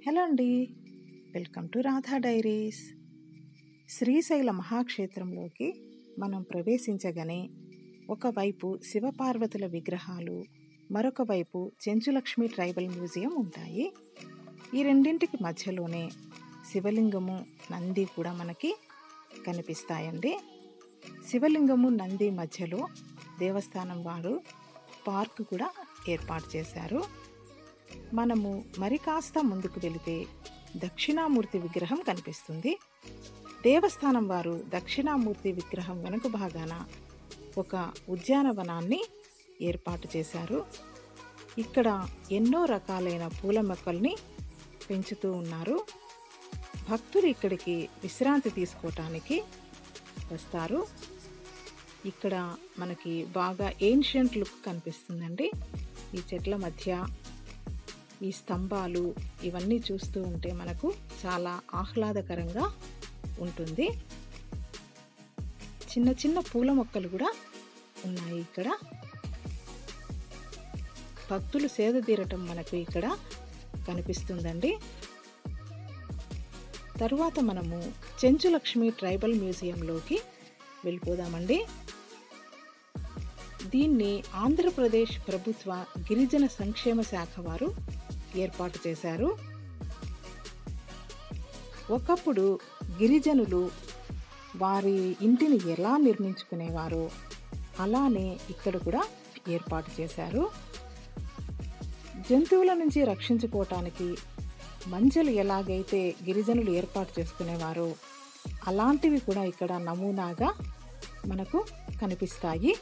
hello అండి welcome to Radha diaries Srisaila మహాక్షేత్రంలోకి మనం ప్రవేశించగానే ఒకవైపు శివపార్వతుల విగ్రహాలు మరొక వైపు చెంచులక్ష్మి ట్రైబల్ మ్యూజియం ఉంటాయి ఈ రెండింటికి మధ్యలోనే శివలింగము నంది కూడా మనకి కనిపిస్తాయండి శివలింగము నంది మధ్యలో దేవస్థానం వారు పార్క్ కూడా ఏర్పాటు చేశారు మనము మరి కాస్త ముందుకు వెళితే దక్షిణామూర్తి విగ్రహం కనిపిస్తుంది దేవస్థానం వారు దక్షిణామూర్తి విగ్రహం వెనుక భాగాన ఒక ఉద్యానవనాన్ని ఏర్పాటు చేశారు ఇక్కడ ఎన్నో రకాలైన పూల మొక్కల్ని పెంచుతూ ఉన్నారు భక్తులు ఇక్కడికి విశ్రాంతి తీసుకోవటానికి వస్తారు ఇక్కడ మనకి బాగా ఏన్షియంట్ లుక్ కనిపిస్తుందండి ఈ చెట్ల మధ్య ఈ స్తంభాలు ఇవన్నీ చూస్తూ ఉంటే మనకు చాలా ఆహ్లాదకరంగా ఉంటుంది చిన్న చిన్న పూల మొక్కలు కూడా ఉన్నాయి ఇక్కడ భక్తులు సేద తీరటం మనకు ఇక్కడ కనిపిస్తుందండి తరువాత మనము చెంచులక్ష్మి ట్రైబల్ మ్యూజియంలోకి వెళ్ళిపోదామండి దీన్ని ఆంధ్రప్రదేశ్ ప్రభుత్వ గిరిజన సంక్షేమ శాఖ వారు ఏర్పాటు చేశారు ఒకప్పుడు గిరిజనులు వారి ఇంటిని ఎలా నిర్మించుకునేవారో అలానే ఇక్కడ కూడా ఏర్పాటు చేశారు జంతువుల నుంచి రక్షించుకోవటానికి మంచెలు ఎలాగైతే గిరిజనులు ఏర్పాటు చేసుకునేవారో అలాంటివి కూడా ఇక్కడ నమూనాగా మనకు కనిపిస్తాయి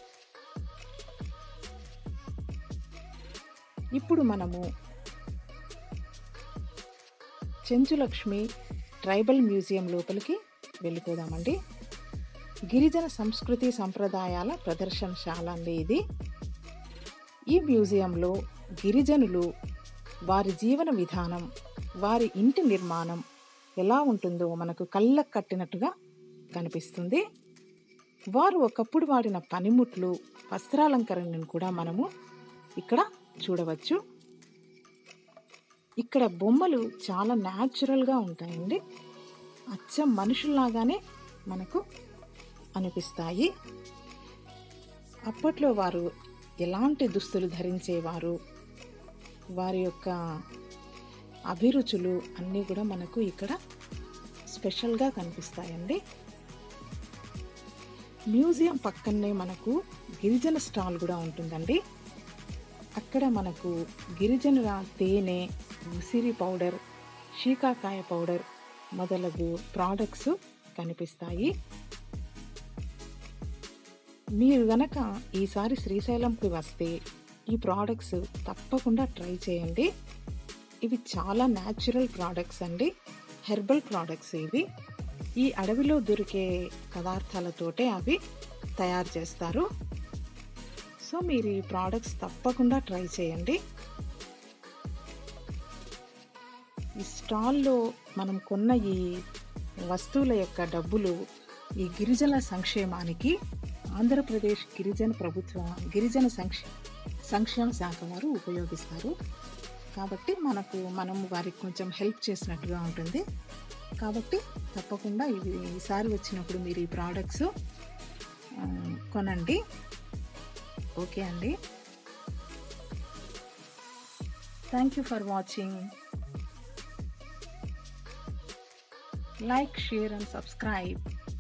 ఇప్పుడు మనము చెంచులక్ష్మి ట్రైబల్ మ్యూజియం లోపలికి వెళ్ళిపోదామండి గిరిజన సంస్కృతి సంప్రదాయాల ప్రదర్శనశాల అండి ఇది ఈ మ్యూజియంలో గిరిజనులు వారి జీవన విధానం వారి ఇంటి నిర్మాణం ఎలా ఉంటుందో మనకు కళ్ళకు కట్టినట్టుగా కనిపిస్తుంది వారు ఒకప్పుడు వాడిన పనిముట్లు వస్త్రాలంకరణను కూడా మనము ఇక్కడ చూడవచ్చు ఇక్కడ బొమ్మలు చాలా న్యాచురల్గా ఉంటాయండి అచ్చం మనుషుల్లాగానే మనకు అనిపిస్తాయి అప్పట్లో వారు ఎలాంటి దుస్తులు ధరించేవారు వారి యొక్క అభిరుచులు అన్నీ కూడా మనకు ఇక్కడ స్పెషల్గా కనిపిస్తాయండి మ్యూజియం పక్కనే మనకు గిరిజన స్టాల్ కూడా ఉంటుందండి అక్కడ మనకు గిరిజనుల తేనె ఉసిరి పౌడర్ షీకాకాయ పౌడర్ మొదలగు ప్రోడక్ట్స్ కనిపిస్తాయి మీరు గనక ఈసారి శ్రీశైలంకి వస్తే ఈ ప్రోడక్ట్స్ తప్పకుండా ట్రై చేయండి ఇవి చాలా న్యాచురల్ ప్రోడక్ట్స్ అండి హెర్బల్ ప్రోడక్ట్స్ ఇవి ఈ అడవిలో దొరికే పదార్థాలతోటే అవి తయారు చేస్తారు సో మీరు ఈ ప్రోడక్ట్స్ తప్పకుండా ట్రై చేయండి ఈ స్టాల్లో మనం కొన్న ఈ వస్తువుల యొక్క డబ్బులు ఈ గిరిజన సంక్షేమానికి ఆంధ్రప్రదేశ్ గిరిజన ప్రభుత్వ గిరిజన సంక్షే సంక్షేమ శాఖ వారు ఉపయోగిస్తారు కాబట్టి మనకు మనం వారికి కొంచెం హెల్ప్ చేసినట్టుగా ఉంటుంది కాబట్టి తప్పకుండా ఇవి ఈసారి వచ్చినప్పుడు మీరు ఈ ప్రోడక్ట్స్ కొనండి ఓకే అండి thank you for watching like share and subscribe